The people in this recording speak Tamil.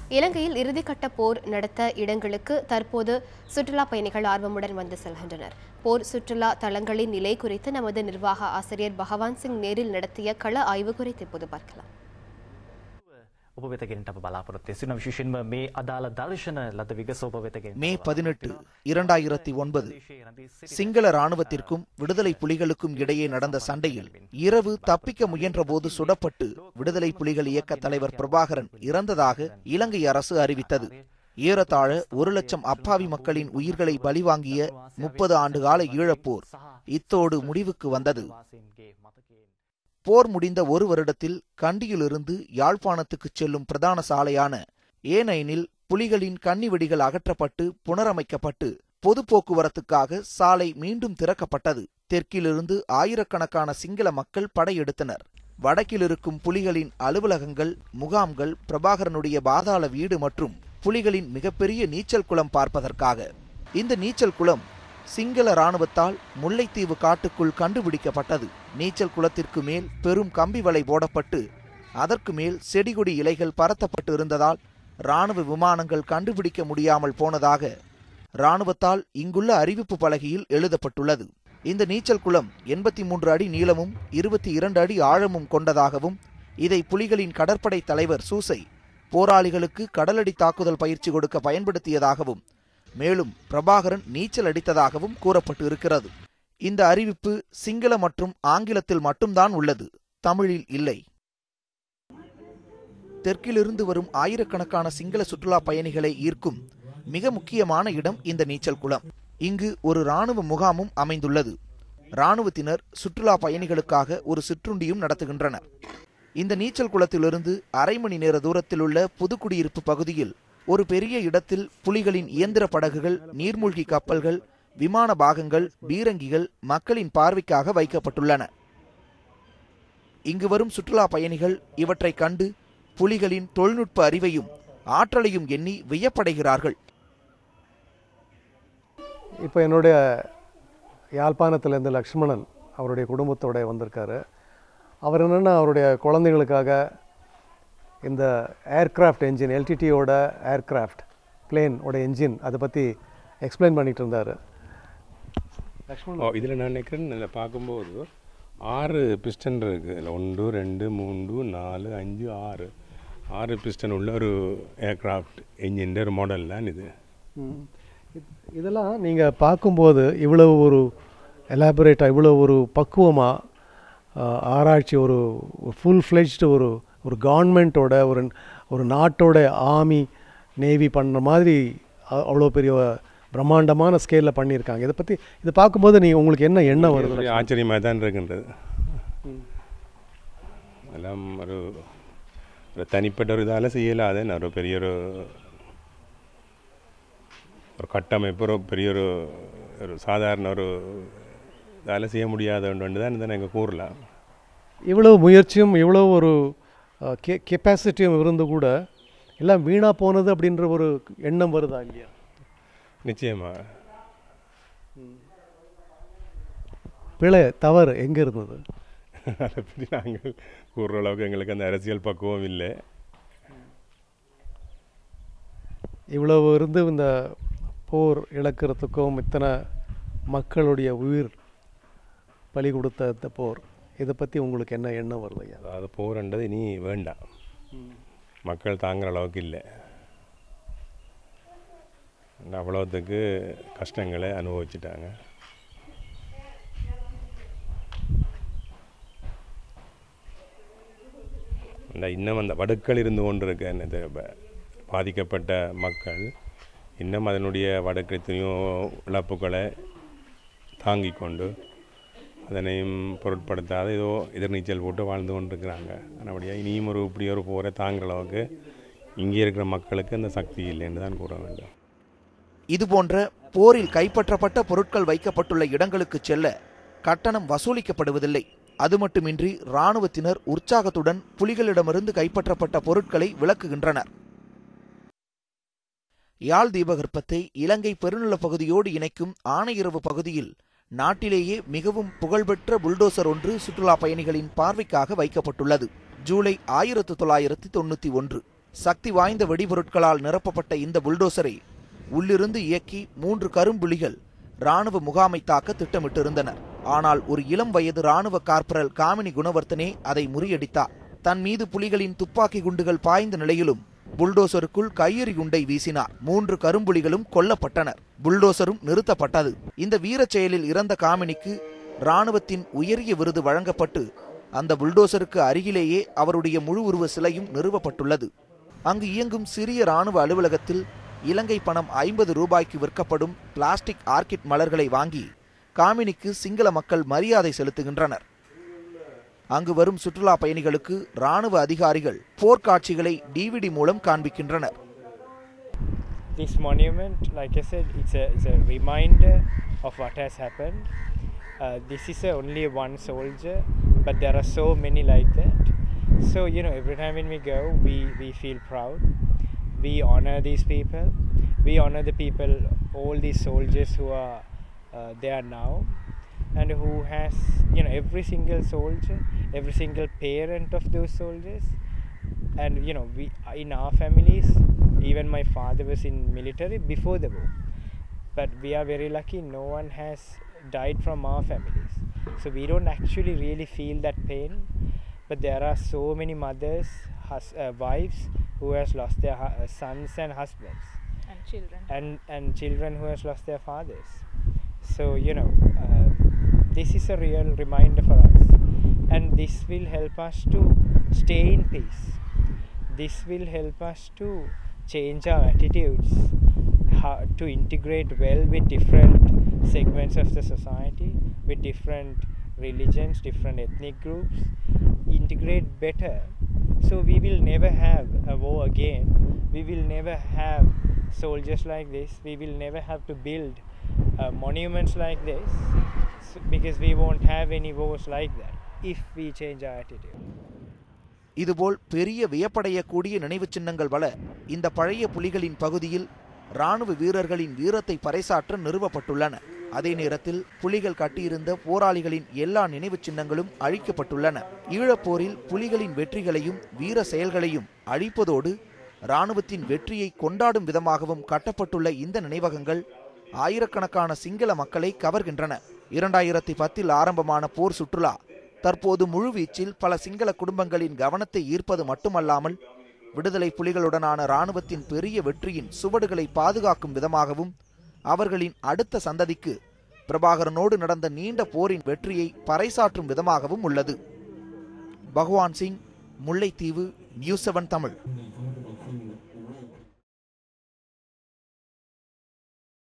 இலங்கையில் இறுதிக்கட்ட போர் நடத்த இடங்களுக்கு தற்போது சுற்றுலா பயணிகள் ஆர்வமுடன் வந்து செல்கின்றனர் போர் சுற்றுலா தளங்களின் நிலை குறித்து நமது நிர்வாக ஆசிரியர் பகவான் சிங் நேரில் நடத்திய கள ஆய்வு குறித்து இப்போது பார்க்கலாம் ඔබ වෙත ගෙනට අප බලාපොරොත්තු වෙන විශේෂයෙන්ම මේ අදාළ දර්ශන ලද විගස ඔබ වෙත ගෙන மே பதினெட்டு இரண்டாயிரத்தி ஒன்பது சிங்கள ராணுவத்திற்கும் விடுதலை புலிகளுக்கும் இடையே நடந்த சண்டையில் இரவு தப்பிக்க முயன்றபோது சுடப்பட்டு விடுதலை புலிகள் இயக்க தலைவர் பிரபாகரன் இறந்ததாக இலங்கை அரசு அறிவித்தது ஏறத்தாழ ஒரு லட்சம் அப்பாவி மக்களின் உயிர்களை பலிவாங்கிய முப்பது ஆண்டுகால ஈழப்போர் இத்தோடு முடிவுக்கு வந்தது போர் முடிந்த ஒரு வருடத்தில் கண்டியிலிருந்து யாழ்ப்பாணத்துக்குச் செல்லும் பிரதான சாலையான ஏனைனில் புலிகளின் கன்னி வெடிகள் அகற்றப்பட்டு புனரமைக்கப்பட்டு பொது போக்குவரத்துக்காக சாலை மீண்டும் திறக்கப்பட்டது தெற்கிலிருந்து ஆயிரக்கணக்கான சிங்கள மக்கள் படையெடுத்தனர் வடக்கில் இருக்கும் புலிகளின் அலுவலகங்கள் முகாம்கள் பிரபாகரனுடைய பாதாள வீடு மற்றும் புலிகளின் மிகப்பெரிய நீச்சல் குளம் பார்ப்பதற்காக இந்த நீச்சல் குளம் சிங்கள ராணுவத்தால் முல்லைத்தீவு காட்டுக்குள் கண்டுபிடிக்கப்பட்டது நீச்சல் குளத்திற்கு மேல் பெரும் கம்பி வலை போடப்பட்டு அதற்கு மேல் செடிகொடி இலைகள் பரத்தப்பட்டு இருந்ததால் ராணுவ விமானங்கள் கண்டுபிடிக்க முடியாமல் போனதாக ராணுவத்தால் இங்குள்ள அறிவிப்பு பலகையில் எழுதப்பட்டுள்ளது இந்த நீச்சல் குளம் எண்பத்தி மூன்று அடி நீளமும் இருபத்தி இரண்டு அடி ஆழமும் கொண்டதாகவும் இதை புலிகளின் கடற்படை தலைவர் சூசை போராளிகளுக்கு கடலடி தாக்குதல் பயிற்சி கொடுக்க பயன்படுத்தியதாகவும் மேலும் பிரபாகரன் நீச்சல் அடித்ததாகவும் கூறப்பட்டு இருக்கிறது இந்த அறிவிப்பு சிங்கள மற்றும் ஆங்கிலத்தில் மட்டும்தான் உள்ளது தமிழில் இல்லை தெற்கிலிருந்து வரும் ஆயிரக்கணக்கான சிங்கள சுற்றுலா பயணிகளை ஈர்க்கும் மிக முக்கியமான இடம் இந்த நீச்சல் குளம் இங்கு ஒரு ராணுவ முகாமும் அமைந்துள்ளது ராணுவத்தினர் சுற்றுலா பயணிகளுக்காக ஒரு சிற்றுண்டியும் நடத்துகின்றனர் இந்த நீச்சல் குளத்திலிருந்து அரை மணி நேர தூரத்தில் உள்ள புதுக்குடியிருப்பு பகுதியில் ஒரு பெரிய இடத்தில் புலிகளின் இயந்திர படகுகள் நீர்மூழ்கி கப்பல்கள் விமான பாகங்கள் பீரங்கிகள் மக்களின் பார்வைக்காக வைக்கப்பட்டுள்ளன இங்கு வரும் சுற்றுலா பயணிகள் இவற்றை கண்டு புலிகளின் தொழில்நுட்ப அறிவையும் ஆற்றலையும் எண்ணி வியப்படைகிறார்கள் இப்போ என்னுடைய யாழ்ப்பாணத்திலேருந்து லக்ஷ்மணன் அவருடைய குடும்பத்தோட வந்திருக்காரு அவர் என்னென்னா அவருடைய குழந்தைகளுக்காக இந்த ஏர்கிராஃப்ட் என்ஜின் எல்டிடியோட ஏர்கிராஃப்ட் பிளேனோட என்ஜின் அதை பற்றி எக்ஸ்பிளைன் பண்ணிட்டு இருந்தார் லக்ஷ்மணன் ஓ இதில் நான் நினைக்கிறேன் இதில் பார்க்கும்போது ஆறு பிஸ்டன் இருக்குது இதில் ஒன்று ரெண்டு மூன்று நாலு அஞ்சு ஆறு ஆறு பிஸ்டன் உள்ள ஒரு ஏர்க்ராஃப்ட் என்ஜின் ஒரு மாடல் தான் இது ம். இத்- இதெல்லாம் நீங்கள் பார்க்கும்போது இவ்வளவு ஒரு எலாபரேட்டாக இவ்வளோ ஒரு பக்குவமாக ஆராய்ச்சி ஒரு ஃபுல் ஃப்ளெஜ்டு ஒரு ஒரு கவர்மெண்ட்டோட ஒரு ஒரு நாட்டோட ஆர்மி நேவி பண்ணுற மாதிரி அ- அவ்வளோ பெரிய பிரம்மாண்டமான ஸ்கேலில் பண்ணியிருக்காங்க இதை பற்றி இதை பார்க்கும்போது நீ உங்களுக்கு என்ன எண்ணம் வருது ஒரு ஆச்சரியமாக தான் இருக்கின்றது எல்லாம் ஒரு ஒரு தனிப்பட்ட ஒரு இதால் செய்யலாத ஒரு பெரிய ஒரு ஒரு கட்டமைப்பு ஒரு பெரிய ஒரு ஒரு சாதாரண ஒரு இதால் செய்ய முடியாத ஒன்று தான் இதை நாங்கள் கூறலாம் இவ்வளவு முயற்சியும் இவ்வளோ ஒரு கெ கெப்பாசிட்டியும் இருந்து கூட எல்லாம் வீணாக போனது அப்படின்ற ஒரு எண்ணம் வருதா இல்லையா நிச்சயமாக பிழை தவறு எங்கே இருந்தது அதை பற்றி நாங்கள் கூறுற அளவுக்கு எங்களுக்கு அந்த அரசியல் பக்குவம் இல்லை இவ்வளவு இருந்து இந்த போர் இழக்கிறதுக்கும் இத்தனை மக்களுடைய உயிர் பலி கொடுத்த இந்த போர் இதை பற்றி உங்களுக்கு என்ன எண்ணம் வருது ஐயா அதாவது போர்ன்றது இனி வேண்டாம் மக்கள் தாங்குற அளவுக்கு இல்லை அவ்வளோத்துக்கு கஷ்டங்களை அனுபவிச்சிட்டாங்க இந்த இன்னும் அந்த வடுக்கள் இருந்து கொண்டிருக்க இந்த ப- பாதிக்கப்பட்ட மக்கள் இன்னும் அதனுடைய வடக்கு எத்தனையோ இழப்புகளை தாங்கிக் கொண்டு அதனையும் பொருட்படுத்தாத ஏதோ எதிர்நீச்சல் போட்டு வாழ்ந்து கொண்டிருக்கிறாங்க நல்லபடியாக இனியும் ஒரு இப்படி ஒரு போரை தாங்குற அளவுக்கு இங்கே இருக்கிற மக்களுக்கு அந்த சக்தி இல்லைன்னு தான் கூற வேண்டும் இதுபோன்ற போரில் கைப்பற்றப்பட்ட பொருட்கள் வைக்கப்பட்டுள்ள இடங்களுக்கு செல்ல கட்டணம் வசூலிக்கப்படுவதில்லை அது மட்டுமின்றி இராணுவத்தினர் உற்சாகத்துடன் புலிகளிடமிருந்து கைப்பற்றப்பட்ட பொருட்களை விளக்குகின்றனர் யாழ் தீபகற்பத்தை இலங்கை பெருநிலப் பகுதியோடு இணைக்கும் ஆனையிரவு பகுதியில் நாட்டிலேயே மிகவும் புகழ்பெற்ற புல்டோசர் ஒன்று சுற்றுலா பயணிகளின் பார்வைக்காக வைக்கப்பட்டுள்ளது ஜூலை ஆயிரத்து தொள்ளாயிரத்தி தொண்ணூத்தி ஒன்று சக்தி வாய்ந்த வெடிபொருட்களால் நிரப்பப்பட்ட இந்த புல்டோசரை உள்ளிருந்து இயக்கி மூன்று கரும்புலிகள் ராணுவ முகாமை தாக்க திட்டமிட்டிருந்தனர் ஆனால் ஒரு இளம் வயது ராணுவ கார்பரல் காமினி குணவர்த்தனே அதை முறியடித்தார் தன் மீது புலிகளின் துப்பாக்கி குண்டுகள் பாய்ந்த நிலையிலும் புல்டோசருக்குள் கையெறி குண்டை வீசினார் மூன்று கரும்புலிகளும் கொல்லப்பட்டனர் புல்டோசரும் நிறுத்தப்பட்டது இந்த வீரச் செயலில் இறந்த காமினிக்கு ராணுவத்தின் உயரிய விருது வழங்கப்பட்டு அந்த புல்டோசருக்கு அருகிலேயே அவருடைய முழு உருவ சிலையும் நிறுவப்பட்டுள்ளது அங்கு இயங்கும் சிறிய ராணுவ அலுவலகத்தில் இலங்கை பணம் ஐம்பது ரூபாய்க்கு விற்கப்படும் பிளாஸ்டிக் ஆர்கிட் மலர்களை வாங்கி காமினிக்கு சிங்கள மக்கள் மரியாதை செலுத்துகின்றனர் அங்கு வரும் சுற்றுலா பயணிகளுக்கு ராணுவ அதிகாரிகள் போர்க்காட்சிகளை டிவிடி மூலம் காண்பிக்கின்றனர் this monument, like I said, it's a, it's a reminder of what has happened. Uh, this is a only one soldier, but there are so many like that. So, you know, every time when we go, we, we feel proud. We honor these people. We honor the people, all these soldiers who are uh, there now, and who has, you know, every single soldier, every single parent of those soldiers and you know we in our families even my father was in military before the war but we are very lucky no one has died from our families so we don't actually really feel that pain but there are so many mothers hus- uh, wives who has lost their hu- uh, sons and husbands and children. and and children who has lost their fathers so you know uh, this is a real reminder for us and this will help us to stay in peace this will help us to change our attitudes how to integrate well with different segments of the society with different religions different ethnic groups integrate better so we will never have a war again we will never have soldiers like this we will never have to build uh, monuments like this s- because we won't have any wars like that if we change our attitude இதுபோல் பெரிய வியப்படையக்கூடிய நினைவுச் சின்னங்கள் பல இந்த பழைய புலிகளின் பகுதியில் ராணுவ வீரர்களின் வீரத்தை பறைசாற்ற நிறுவப்பட்டுள்ளன அதே நேரத்தில் புலிகள் கட்டியிருந்த போராளிகளின் எல்லா நினைவுச் சின்னங்களும் அழிக்கப்பட்டுள்ளன ஈழப்போரில் புலிகளின் வெற்றிகளையும் வீர செயல்களையும் அழிப்பதோடு ராணுவத்தின் வெற்றியை கொண்டாடும் விதமாகவும் கட்டப்பட்டுள்ள இந்த நினைவகங்கள் ஆயிரக்கணக்கான சிங்கள மக்களை கவர்கின்றன இரண்டாயிரத்தி பத்தில் ஆரம்பமான போர் சுற்றுலா தற்போது முழுவீச்சில் பல சிங்கள குடும்பங்களின் கவனத்தை ஈர்ப்பது மட்டுமல்லாமல் விடுதலை புலிகளுடனான இராணுவத்தின் பெரிய வெற்றியின் சுவடுகளை பாதுகாக்கும் விதமாகவும் அவர்களின் அடுத்த சந்ததிக்கு பிரபாகரனோடு நடந்த நீண்ட போரின் வெற்றியை பறைசாற்றும் விதமாகவும் உள்ளது பகவான் சிங் முல்லைத்தீவு நியூஸ் செவன் தமிழ்